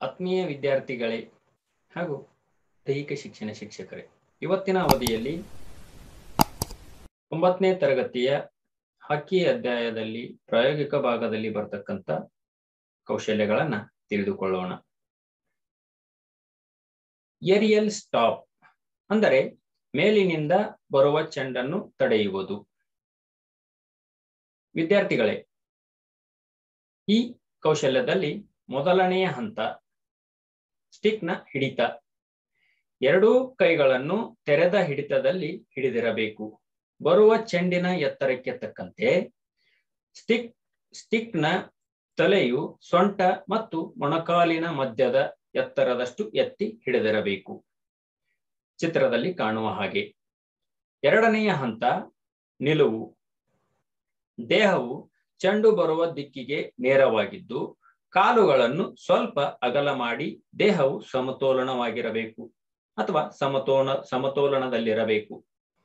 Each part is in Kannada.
ಆತ್ಮೀಯ ವಿದ್ಯಾರ್ಥಿಗಳೇ ಹಾಗೂ ದೈಹಿಕ ಶಿಕ್ಷಣ ಶಿಕ್ಷಕರೇ ಇವತ್ತಿನ ಅವಧಿಯಲ್ಲಿ ಒಂಬತ್ತನೇ ತರಗತಿಯ ಹಾಕಿ ಅಧ್ಯಾಯದಲ್ಲಿ ಪ್ರಾಯೋಗಿಕ ಭಾಗದಲ್ಲಿ ಬರ್ತಕ್ಕಂಥ ಕೌಶಲ್ಯಗಳನ್ನ ತಿಳಿದುಕೊಳ್ಳೋಣ ಏರಿಯಲ್ ಸ್ಟಾಪ್ ಅಂದರೆ ಮೇಲಿನಿಂದ ಬರುವ ಚೆಂಡನ್ನು ತಡೆಯುವುದು ವಿದ್ಯಾರ್ಥಿಗಳೇ ಈ ಕೌಶಲ್ಯದಲ್ಲಿ ಮೊದಲನೆಯ ಹಂತ ಸ್ಟಿಕ್ನ ಹಿಡಿತ ಎರಡೂ ಕೈಗಳನ್ನು ತೆರೆದ ಹಿಡಿತದಲ್ಲಿ ಹಿಡಿದಿರಬೇಕು ಬರುವ ಚೆಂಡಿನ ಎತ್ತರಕ್ಕೆ ತಕ್ಕಂತೆ ಸ್ಟಿಕ್ ಸ್ಟಿಕ್ನ ತಲೆಯು ಸೊಂಟ ಮತ್ತು ಮೊಣಕಾಲಿನ ಮಧ್ಯದ ಎತ್ತರದಷ್ಟು ಎತ್ತಿ ಹಿಡಿದಿರಬೇಕು ಚಿತ್ರದಲ್ಲಿ ಕಾಣುವ ಹಾಗೆ ಎರಡನೆಯ ಹಂತ ನಿಲುವು ದೇಹವು ಚೆಂಡು ಬರುವ ದಿಕ್ಕಿಗೆ ನೇರವಾಗಿದ್ದು ಕಾಲುಗಳನ್ನು ಸ್ವಲ್ಪ ಅಗಲ ಮಾಡಿ ದೇಹವು ಸಮತೋಲನವಾಗಿರಬೇಕು ಅಥವಾ ಸಮತೋಲ ಸಮತೋಲನದಲ್ಲಿರಬೇಕು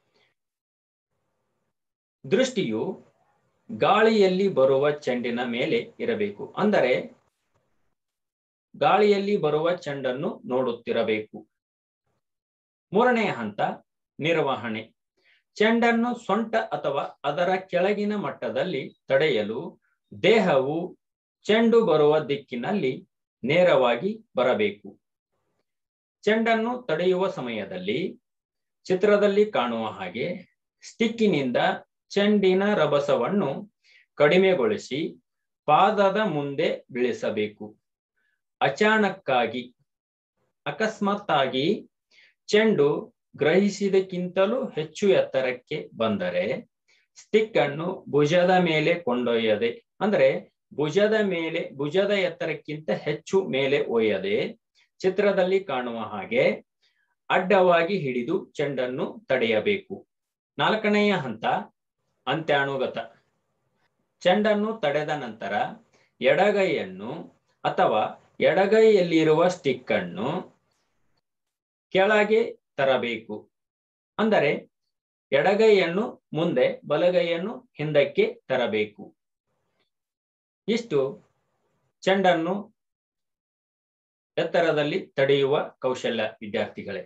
ದೃಷ್ಟಿಯು ಗಾಳಿಯಲ್ಲಿ ಬರುವ ಚೆಂಡಿನ ಮೇಲೆ ಇರಬೇಕು ಅಂದರೆ ಗಾಳಿಯಲ್ಲಿ ಬರುವ ಚೆಂಡನ್ನು ನೋಡುತ್ತಿರಬೇಕು ಮೂರನೆಯ ಹಂತ ನಿರ್ವಹಣೆ ಚೆಂಡನ್ನು ಸೊಂಟ ಅಥವಾ ಅದರ ಕೆಳಗಿನ ಮಟ್ಟದಲ್ಲಿ ತಡೆಯಲು ದೇಹವು ಚೆಂಡು ಬರುವ ದಿಕ್ಕಿನಲ್ಲಿ ನೇರವಾಗಿ ಬರಬೇಕು ಚೆಂಡನ್ನು ತಡೆಯುವ ಸಮಯದಲ್ಲಿ ಚಿತ್ರದಲ್ಲಿ ಕಾಣುವ ಹಾಗೆ ಸ್ಟಿಕ್ಕಿನಿಂದ ಚೆಂಡಿನ ರಭಸವನ್ನು ಕಡಿಮೆಗೊಳಿಸಿ ಪಾದದ ಮುಂದೆ ಬೀಳಿಸಬೇಕು ಅಚಾನಕ್ಕಾಗಿ ಅಕಸ್ಮಾತ್ತಾಗಿ ಚೆಂಡು ಗ್ರಹಿಸಿದಕ್ಕಿಂತಲೂ ಹೆಚ್ಚು ಎತ್ತರಕ್ಕೆ ಬಂದರೆ ಸ್ಟಿಕ್ ಅನ್ನು ಭುಜದ ಮೇಲೆ ಕೊಂಡೊಯ್ಯದೆ ಅಂದ್ರೆ ಭುಜದ ಮೇಲೆ ಭುಜದ ಎತ್ತರಕ್ಕಿಂತ ಹೆಚ್ಚು ಮೇಲೆ ಒಯ್ಯದೆ ಚಿತ್ರದಲ್ಲಿ ಕಾಣುವ ಹಾಗೆ ಅಡ್ಡವಾಗಿ ಹಿಡಿದು ಚೆಂಡನ್ನು ತಡೆಯಬೇಕು ನಾಲ್ಕನೆಯ ಹಂತ ಅಂತ್ಯಾನುಗತ ಚೆಂಡನ್ನು ತಡೆದ ನಂತರ ಎಡಗೈಯನ್ನು ಅಥವಾ ಎಡಗೈಯಲ್ಲಿರುವ ಸ್ಟಿಕ್ ಅನ್ನು ಕೆಳಗೆ ತರಬೇಕು ಅಂದರೆ ಎಡಗೈಯನ್ನು ಮುಂದೆ ಬಲಗೈಯನ್ನು ಹಿಂದಕ್ಕೆ ತರಬೇಕು ಇಷ್ಟು ಚೆಂಡನ್ನು ಎತ್ತರದಲ್ಲಿ ತಡೆಯುವ ಕೌಶಲ್ಯ ವಿದ್ಯಾರ್ಥಿಗಳೇ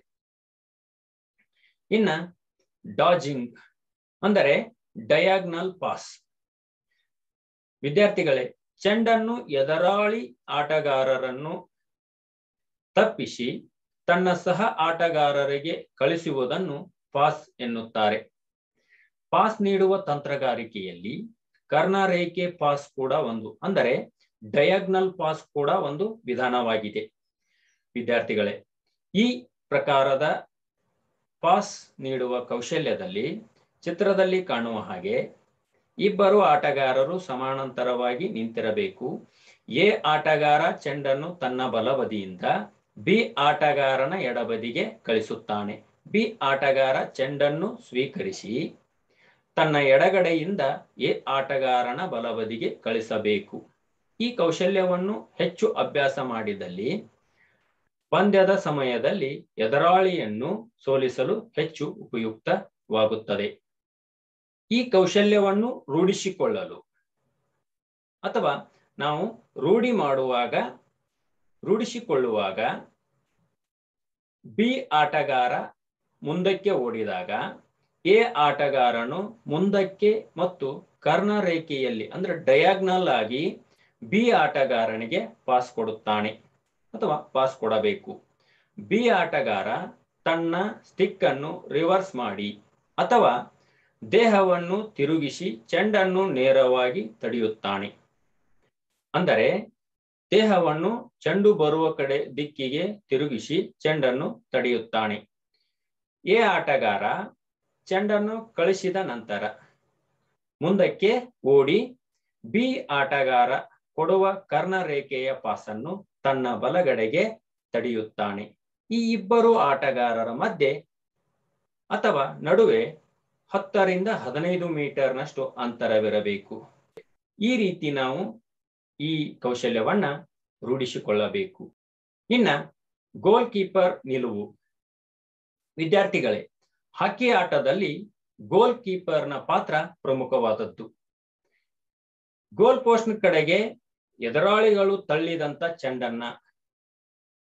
ಇನ್ನ ಡಾಜಿಂಗ್ ಅಂದರೆ ಡಯಾಗ್ನಲ್ ಪಾಸ್ ವಿದ್ಯಾರ್ಥಿಗಳೇ ಚೆಂಡನ್ನು ಎದರಾಳಿ ಆಟಗಾರರನ್ನು ತಪ್ಪಿಸಿ ತನ್ನ ಸಹ ಆಟಗಾರರಿಗೆ ಕಳಿಸುವುದನ್ನು ಪಾಸ್ ಎನ್ನುತ್ತಾರೆ ಪಾಸ್ ನೀಡುವ ತಂತ್ರಗಾರಿಕೆಯಲ್ಲಿ ಕರ್ಣರೇಖೆ ಪಾಸ್ ಕೂಡ ಒಂದು ಅಂದರೆ ಡಯಾಗ್ನಲ್ ಪಾಸ್ ಕೂಡ ಒಂದು ವಿಧಾನವಾಗಿದೆ ವಿದ್ಯಾರ್ಥಿಗಳೇ ಈ ಪ್ರಕಾರದ ಪಾಸ್ ನೀಡುವ ಕೌಶಲ್ಯದಲ್ಲಿ ಚಿತ್ರದಲ್ಲಿ ಕಾಣುವ ಹಾಗೆ ಇಬ್ಬರು ಆಟಗಾರರು ಸಮಾನಾಂತರವಾಗಿ ನಿಂತಿರಬೇಕು ಎ ಆಟಗಾರ ಚೆಂಡನ್ನು ತನ್ನ ಬಲಬದಿಯಿಂದ ಬಿ ಆಟಗಾರನ ಎಡಬದಿಗೆ ಕಳಿಸುತ್ತಾನೆ ಬಿ ಆಟಗಾರ ಚೆಂಡನ್ನು ಸ್ವೀಕರಿಸಿ ತನ್ನ ಎಡಗಡೆಯಿಂದ ಎ ಆಟಗಾರನ ಬಲಬದಿಗೆ ಕಳಿಸಬೇಕು ಈ ಕೌಶಲ್ಯವನ್ನು ಹೆಚ್ಚು ಅಭ್ಯಾಸ ಮಾಡಿದಲ್ಲಿ ಪಂದ್ಯದ ಸಮಯದಲ್ಲಿ ಎದುರಾಳಿಯನ್ನು ಸೋಲಿಸಲು ಹೆಚ್ಚು ಉಪಯುಕ್ತವಾಗುತ್ತದೆ ಈ ಕೌಶಲ್ಯವನ್ನು ರೂಢಿಸಿಕೊಳ್ಳಲು ಅಥವಾ ನಾವು ರೂಢಿ ಮಾಡುವಾಗ ರೂಢಿಸಿಕೊಳ್ಳುವಾಗ ಬಿ ಆಟಗಾರ ಮುಂದಕ್ಕೆ ಓಡಿದಾಗ ಎ ಆಟಗಾರನು ಮುಂದಕ್ಕೆ ಮತ್ತು ಕರ್ಣ ರೇಖೆಯಲ್ಲಿ ಅಂದ್ರೆ ಡಯಾಗ್ನಲ್ ಆಗಿ ಬಿ ಆಟಗಾರನಿಗೆ ಪಾಸ್ ಕೊಡುತ್ತಾನೆ ಅಥವಾ ಪಾಸ್ ಕೊಡಬೇಕು ಬಿ ಆಟಗಾರ ತನ್ನ ಸ್ಟಿಕ್ ಅನ್ನು ರಿವರ್ಸ್ ಮಾಡಿ ಅಥವಾ ದೇಹವನ್ನು ತಿರುಗಿಸಿ ಚೆಂಡನ್ನು ನೇರವಾಗಿ ತಡೆಯುತ್ತಾನೆ ಅಂದರೆ ದೇಹವನ್ನು ಚೆಂಡು ಬರುವ ಕಡೆ ದಿಕ್ಕಿಗೆ ತಿರುಗಿಸಿ ಚೆಂಡನ್ನು ತಡೆಯುತ್ತಾನೆ ಎ ಆಟಗಾರ ಚೆಂಡನ್ನು ಕಳಿಸಿದ ನಂತರ ಮುಂದಕ್ಕೆ ಓಡಿ ಬಿ ಆಟಗಾರ ಕೊಡುವ ಕರ್ಣ ರೇಖೆಯ ಪಾಸನ್ನು ತನ್ನ ಬಲಗಡೆಗೆ ತಡೆಯುತ್ತಾನೆ ಈ ಇಬ್ಬರು ಆಟಗಾರರ ಮಧ್ಯೆ ಅಥವಾ ನಡುವೆ ಹತ್ತರಿಂದ ಹದಿನೈದು ಮೀಟರ್ನಷ್ಟು ಅಂತರವಿರಬೇಕು ಈ ರೀತಿ ನಾವು ಈ ಕೌಶಲ್ಯವನ್ನ ರೂಢಿಸಿಕೊಳ್ಳಬೇಕು ಇನ್ನ ಗೋಲ್ ಕೀಪರ್ ನಿಲುವು ವಿದ್ಯಾರ್ಥಿಗಳೇ ಹಾಕಿ ಆಟದಲ್ಲಿ ಗೋಲ್ ಕೀಪರ್ನ ಪಾತ್ರ ಪ್ರಮುಖವಾದದ್ದು ಗೋಲ್ ಪೋಸ್ಟ್ ಕಡೆಗೆ ಎದುರಾಳಿಗಳು ತಳ್ಳಿದಂತ ಚೆಂಡನ್ನ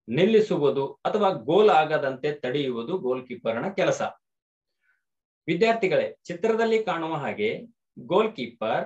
ನಿಲ್ಲಿಸುವುದು ಅಥವಾ ಗೋಲ್ ಆಗದಂತೆ ತಡೆಯುವುದು ಗೋಲ್ ಕೀಪರ್ನ ಕೆಲಸ ವಿದ್ಯಾರ್ಥಿಗಳೇ ಚಿತ್ರದಲ್ಲಿ ಕಾಣುವ ಹಾಗೆ ಗೋಲ್ ಕೀಪರ್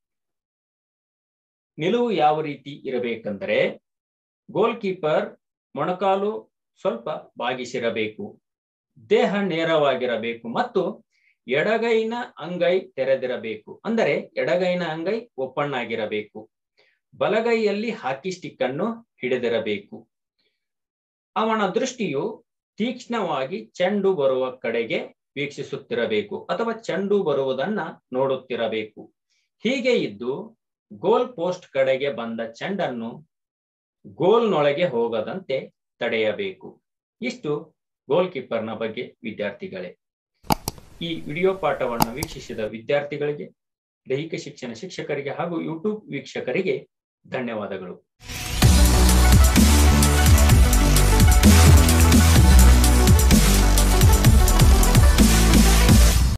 ನಿಲುವು ಯಾವ ರೀತಿ ಇರಬೇಕಂದ್ರೆ ಗೋಲ್ ಕೀಪರ್ ಮೊಣಕಾಲು ಸ್ವಲ್ಪ ಬಾಗಿಸಿರಬೇಕು ದೇಹ ನೇರವಾಗಿರಬೇಕು ಮತ್ತು ಎಡಗೈನ ಅಂಗೈ ತೆರೆದಿರಬೇಕು ಅಂದರೆ ಎಡಗೈನ ಅಂಗೈ ಓಪನ್ ಆಗಿರಬೇಕು ಬಲಗೈಯಲ್ಲಿ ಹಾಕಿ ಸ್ಟಿಕ್ ಅನ್ನು ಹಿಡಿದಿರಬೇಕು ಅವನ ದೃಷ್ಟಿಯು ತೀಕ್ಷ್ಣವಾಗಿ ಚೆಂಡು ಬರುವ ಕಡೆಗೆ ವೀಕ್ಷಿಸುತ್ತಿರಬೇಕು ಅಥವಾ ಚೆಂಡು ಬರುವುದನ್ನ ನೋಡುತ್ತಿರಬೇಕು ಹೀಗೆ ಇದ್ದು ಗೋಲ್ ಪೋಸ್ಟ್ ಕಡೆಗೆ ಬಂದ ಚೆಂಡನ್ನು ಗೋಲ್ನೊಳಗೆ ಹೋಗದಂತೆ ತಡೆಯಬೇಕು ಇಷ್ಟು ಗೋಲ್ ಕೀಪರ್ನ ಬಗ್ಗೆ ವಿದ್ಯಾರ್ಥಿಗಳೇ ಈ ವಿಡಿಯೋ ಪಾಠವನ್ನು ವೀಕ್ಷಿಸಿದ ವಿದ್ಯಾರ್ಥಿಗಳಿಗೆ ದೈಹಿಕ ಶಿಕ್ಷಣ ಶಿಕ್ಷಕರಿಗೆ ಹಾಗೂ ಯೂಟ್ಯೂಬ್ ವೀಕ್ಷಕರಿಗೆ ಧನ್ಯವಾದಗಳು